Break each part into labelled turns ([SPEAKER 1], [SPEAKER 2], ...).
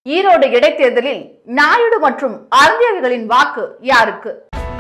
[SPEAKER 1] ஈரோடு இடைத்தேர்தலில் நாயுடு மற்றும் அருந்தியர்களின் வாக்கு யாருக்கு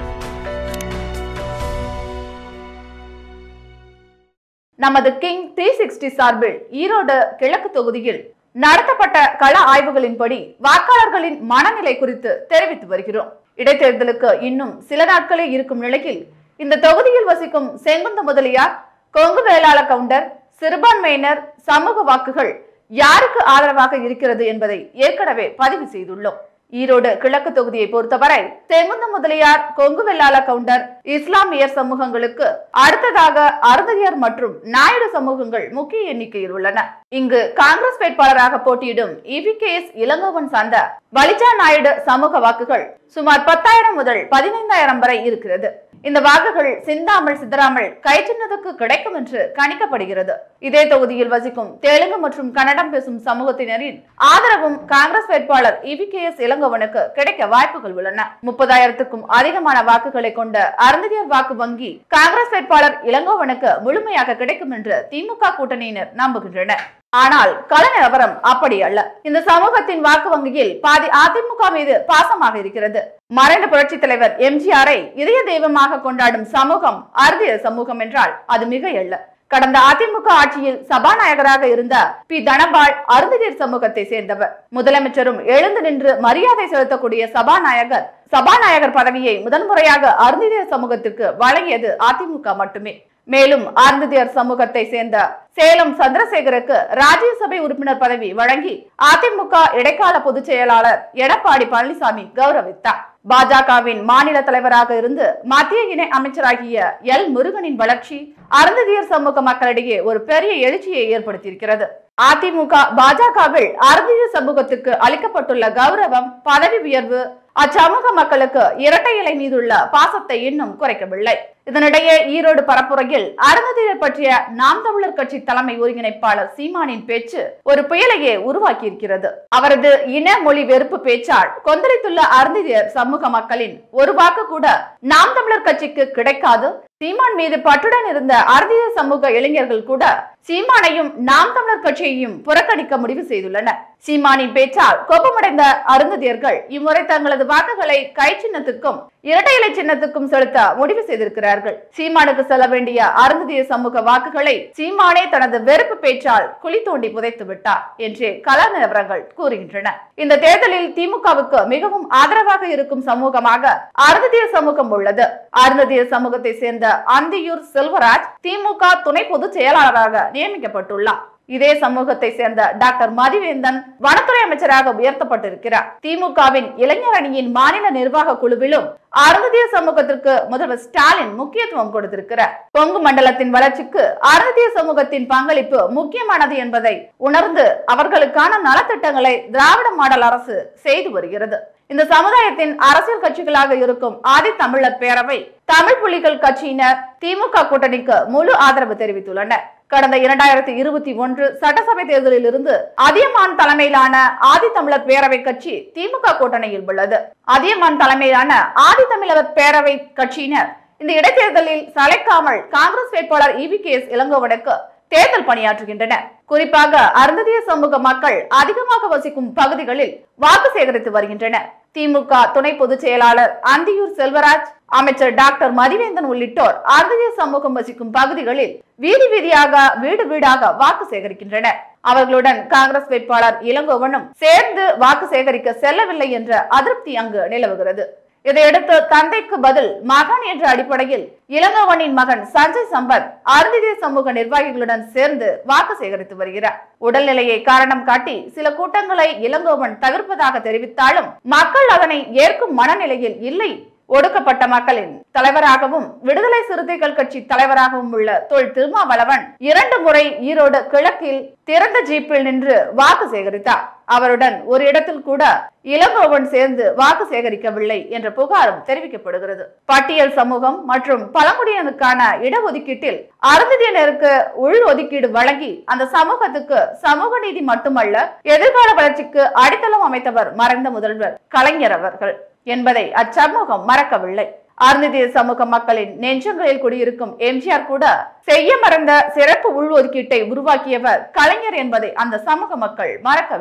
[SPEAKER 1] நமது கிங் த்ரீ சிக்ஸ்டி சார்பில் ஈரோடு கிழக்கு தொகுதியில் நடத்தப்பட்ட கள ஆய்வுகளின்படி வாக்காளர்களின் மனநிலை குறித்து தெரிவித்து வருகிறோம் இடைத்தேர்தலுக்கு இன்னும் சில நாட்களே இருக்கும் நிலையில் இந்த தொகுதியில் வசிக்கும் செங்குந்த முதலியார் கொங்கு வேளாள கவுண்டர் சிறுபான்மையினர் சமூக வாக்குகள் யாருக்கு ஆதரவாக இருக்கிறது என்பதை ஏற்கனவே பதிவு செய்துள்ளோம் ஈரோடு கிழக்கு தொகுதியை பொறுத்தவரை செங்குந்த முதலியார் கொங்கு வெள்ளாள கவுண்டர் இஸ்லாமியர் சமூகங்களுக்கு அடுத்ததாக அருந்ததியர் மற்றும் நாயுடு சமூகங்கள் முக்கிய எண்ணிக்கையில் உள்ளன இங்கு காங்கிரஸ் வேட்பாளராக போட்டியிடும் இபிகேஎஸ் இளங்கோவன் சார்ந்த வலிஜா நாயுடு சமூக வாக்குகள் சுமார் பத்தாயிரம் முதல் பதினைந்தாயிரம் வரை இருக்கிறது இந்த வாக்குகள் சிந்தாமல் சிதறாமல் கைச்சின்னதுக்கு கிடைக்கும் என்று கணிக்கப்படுகிறது இதே தொகுதியில் வசிக்கும் தெலுங்கு மற்றும் கன்னடம் பேசும் சமூகத்தினரின் ஆதரவும் காங்கிரஸ் வேட்பாளர் இவிகேஎஸ் இளங்கோவனுக்கு கிடைக்க வாய்ப்புகள் உள்ளன முப்பதாயிரத்துக்கும் அதிகமான வாக்குகளை கொண்ட அருந்ததியர் வாக்கு வங்கி காங்கிரஸ் வேட்பாளர் இளங்கோவனுக்கு முழுமையாக கிடைக்கும் என்று திமுக கூட்டணியினர் நம்புகின்றனர் ஆனால் கள நிலவரம் அப்படி அல்ல இந்த சமூகத்தின் வாக்கு வங்கியில் பாதி அதிமுக மீது பாசமாக இருக்கிறது மறைந்த புரட்சி தலைவர் எம்ஜிஆரை இதய தெய்வமாக கொண்டாடும் சமூகம் அறுதியர் சமூகம் என்றால் அது மிக அல்ல கடந்த அதிமுக ஆட்சியில் சபாநாயகராக இருந்த பி தனபால் அருந்ததியர் சமூகத்தை சேர்ந்தவர் முதலமைச்சரும் எழுந்து நின்று மரியாதை செலுத்தக்கூடிய சபாநாயகர் சபாநாயகர் பதவியை முதன்முறையாக அருந்ததியர் சமூகத்திற்கு வழங்கியது அதிமுக மட்டுமே மேலும் அருந்ததியர் சமூகத்தை சேர்ந்த சேலம் சந்திரசேகருக்கு ராஜ்யசபை உறுப்பினர் பதவி வழங்கி அதிமுக இடைக்கால பொதுச் செயலாளர் எடப்பாடி பழனிசாமி கௌரவித்தார் பாஜகவின் மாநில தலைவராக இருந்து மத்திய இணை அமைச்சராகிய எல் முருகனின் வளர்ச்சி அருந்ததியர் சமூக மக்களிடையே ஒரு பெரிய எழுச்சியை ஏற்படுத்தியிருக்கிறது அதிமுக பாஜகவில் அருந்ததியர் சமூகத்துக்கு அளிக்கப்பட்டுள்ள கௌரவம் பதவி உயர்வு அச்சமூக மக்களுக்கு இரட்டை இலை மீதுள்ள பாசத்தை இன்னும் குறைக்கவில்லை இதனிடையே ஈரோடு பரப்புரையில் அருந்ததியர் பற்றிய நாம் தமிழர் கட்சி தலைமை ஒருங்கிணைப்பாளர் சீமானின் பேச்சு ஒரு புயலையே உருவாக்கியிருக்கிறது அவரது இன மொழி வெறுப்பு பேச்சால் கொந்தளித்துள்ள அருந்ததியர் சமூக மக்களின் ஒரு வாக்கு கூட நாம் தமிழர் கட்சிக்கு கிடைக்காது சீமான் மீது பற்றுடன் இருந்த அருந்தியர் சமூக இளைஞர்கள் கூட சீமானையும் நாம் தமிழர் கட்சியையும் புறக்கணிக்க முடிவு செய்துள்ளனர் சீமானின் பேச்சால் கோபமடைந்த அருந்ததியர்கள் இம்முறை தங்களது வாக்குகளை கை சின்னத்துக்கும் இரட்டை இலை சின்னத்துக்கும் செலுத்த முடிவு செய்திருக்கிறார்கள் சீமானுக்கு செல்ல வேண்டிய அருந்ததிய சமூக வாக்குகளை சீமானே தனது வெறுப்பு பேச்சால் குழி தோண்டி புதைத்து விட்டார் என்றே கள நிலவரங்கள் கூறுகின்றன இந்த தேர்தலில் திமுகவுக்கு மிகவும் ஆதரவாக இருக்கும் சமூகமாக அருந்ததிய சமூகம் உள்ளது அருந்ததிய சமூகத்தை சேர்ந்த அந்தியூர் செல்வராஜ் திமுக துணை பொதுச் செயலாளராக நியமிக்கப்பட்டுள்ளார் இதே சமூகத்தை சேர்ந்த டாக்டர் மதிவேந்தன் வனத்துறை அமைச்சராக உயர்த்தப்பட்டிருக்கிறார் திமுகவின் இளைஞர் அணியின் மாநில நிர்வாக குழுவிலும் அருந்ததிய சமூகத்திற்கு முதல்வர் ஸ்டாலின் முக்கியத்துவம் கொடுத்திருக்கிறார் கொங்கு மண்டலத்தின் வளர்ச்சிக்கு அருந்ததிய சமூகத்தின் பங்களிப்பு முக்கியமானது என்பதை உணர்ந்து அவர்களுக்கான நலத்திட்டங்களை திராவிட மாடல் அரசு செய்து வருகிறது இந்த சமுதாயத்தின் அரசியல் கட்சிகளாக இருக்கும் ஆதி தமிழர் பேரவை தமிழ் புலிகள் கட்சியினர் திமுக கூட்டணிக்கு முழு ஆதரவு தெரிவித்துள்ளனர் கடந்த இரண்டாயிரத்தி இருபத்தி ஒன்று சட்டசபை தேர்தலில் இருந்து அதியமான் தலைமையிலான ஆதி தமிழர் பேரவை கட்சி திமுக கூட்டணியில் உள்ளது அதியமான் தலைமையிலான ஆதி தமிழர் பேரவை கட்சியினர் இந்த இடைத்தேர்தலில் சளைக்காமல் காங்கிரஸ் வேட்பாளர் இவி கே எஸ் இளங்கோவனுக்கு தேர்தல் பணியாற்றுகின்றனர் குறிப்பாக அருந்ததிய சமூக மக்கள் அதிகமாக வசிக்கும் பகுதிகளில் வாக்கு சேகரித்து வருகின்றனர் திமுக துணை பொதுச் செயலாளர் அந்தியூர் செல்வராஜ் அமைச்சர் டாக்டர் மதிவேந்தன் உள்ளிட்டோர் அருந்ததிய சமூகம் வசிக்கும் பகுதிகளில் வீதி வீதியாக வீடு வீடாக வாக்கு சேகரிக்கின்றனர் அவர்களுடன் காங்கிரஸ் வேட்பாளர் இளங்கோவனும் சேர்ந்து வாக்கு சேகரிக்க செல்லவில்லை என்ற அதிருப்தி அங்கு நிலவுகிறது இதையடுத்து தந்தைக்கு பதில் மகன் என்ற அடிப்படையில் இளங்கோவனின் மகன் சஞ்சய் சம்பத் அருந்திதிய சமூக நிர்வாகிகளுடன் சேர்ந்து வாக்கு சேகரித்து வருகிறார் உடல்நிலையை காரணம் காட்டி சில கூட்டங்களை இளங்கோவன் தவிர்ப்பதாக தெரிவித்தாலும் மக்கள் அதனை ஏற்கும் மனநிலையில் இல்லை ஒடுக்கப்பட்ட மக்களின் தலைவராகவும் விடுதலை சிறுத்தைகள் கட்சி தலைவராகவும் உள்ள தொல் திருமாவளவன் இரண்டு முறை ஈரோடு கிழக்கில் திறந்த ஜீப்பில் நின்று வாக்கு சேகரித்தார் அவருடன் ஒரு இடத்தில் கூட இளங்கோவன் சேர்ந்து வாக்கு சேகரிக்கவில்லை என்ற புகாரும் தெரிவிக்கப்படுகிறது பட்டியல் சமூகம் மற்றும் பழங்குடியினருக்கான இடஒதுக்கீட்டில் அருந்ததியினருக்கு உள் ஒதுக்கீடு வழங்கி அந்த சமூகத்துக்கு சமூக நீதி மட்டுமல்ல எதிர்கால வளர்ச்சிக்கு அடித்தளம் அமைத்தவர் மறைந்த முதல்வர் கலைஞர் அவர்கள் என்பதை அச்சமூகம் மறக்கவில்லை அருந்ததிய சமூக மக்களின் நெஞ்சங்களில் குடியிருக்கும் எம்ஜிஆர் கூட செய்ய மறந்த சிறப்பு உள்ஒதுக்கீட்டை உருவாக்கியவர் கலைஞர் என்பதை அந்த சமூக மக்கள் மறக்கவில்லை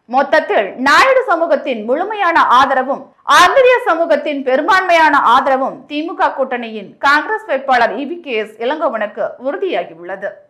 [SPEAKER 1] மொத்தத்தில் நாயுடு சமூகத்தின் முழுமையான ஆதரவும் ஆந்திரிய சமூகத்தின் பெரும்பான்மையான ஆதரவும் திமுக கூட்டணியின் காங்கிரஸ் வேட்பாளர் இவி கே எஸ் இளங்கோவனுக்கு உறுதியாகியுள்ளது